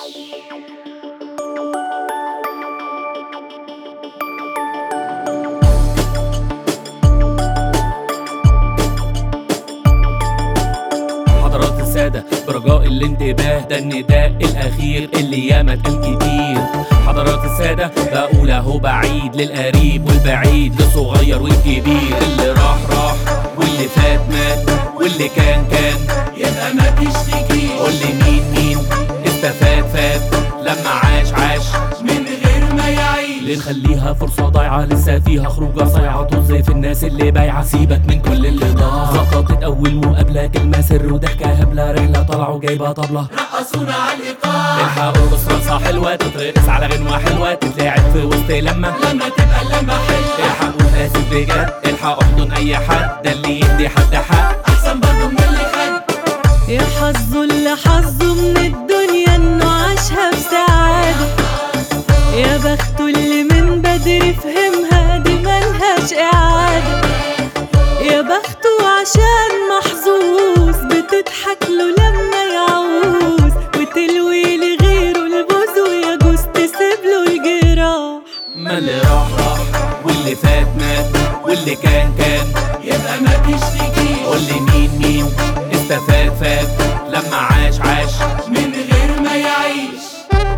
حضرات السادة برجاء الانتباه ده النداء الأخير اللي ياما اتقال كتير حضرات السادة بقول أهو بعيد للقريب والبعيد للصغير والكبير اللي راح راح واللي فات مات واللي كان كان يبقى ما تشتكيش قول لي مين مين استفاد فات لما عاش عاش من غير ما يعيش ليه نخليها فرصة ضايعة لسه فيها خروجة صايعة طز في الناس اللي بايعة سيبك من كل اللي ضاع سقطت أول مقابلة كلمة سر وضحكة هبلة رحلة طلعوا جايبة طبلة رقصونا على الايقاع الحقوا بصرصة حلوة تترقص على غنوة حلوة تتلعب في وسط لمة لما تبقى اللمة حلوة الحقوا آسف بجد الحقوا احضن أي حد ده اللي يدي حد حق احسن برضه من اللي خد يا حظه اللي حظه من الدنيا انه عاشها بسعادة يا بخته اللي من بدري فهمها دي ملهاش إعادة يا بخته عشان محظوظ بتضحك له لما يعوز وتلوي لغيره البوز ويجوز تسيب له الجراح ما اللي راح راح واللي فات مات واللي كان كان يبقى ما تشتكيش قول لي مين مين استفاد فات لما عاش عاش من غير ما يعيش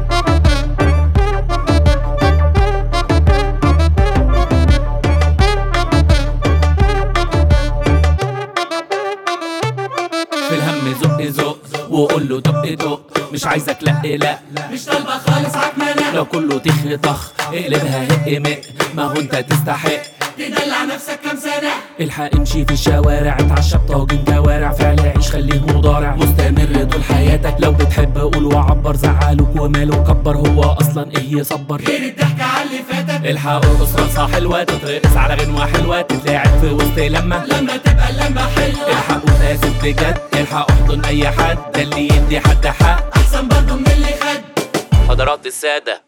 في الهم زق زق وقول له دق دق مش عايزك لا لا مش طالبة خالص عكنانة لو كله تخ طخ اقلبها هق مق ما هو انت تستحق تدلع نفسك كام سنة الحق امشي في الشوارع اتعشى بطاجن كوارع فعل عيش خليه مضارع مستمر طول حياتك لو بتحب قول وعبر زعلوك وماله كبر هو اصلا ايه يصبر غير الضحكة على اللي فاتك الحق ارقص رقصة حلوة تترقص على غنوة حلوة تتلاعب في وسط لمة لما تبقى اللمة حلوة الحقوا آسف بجد الحق احضن اي حد ده اللي يدي حد حق احسن برضه من اللي خد حضرات السادة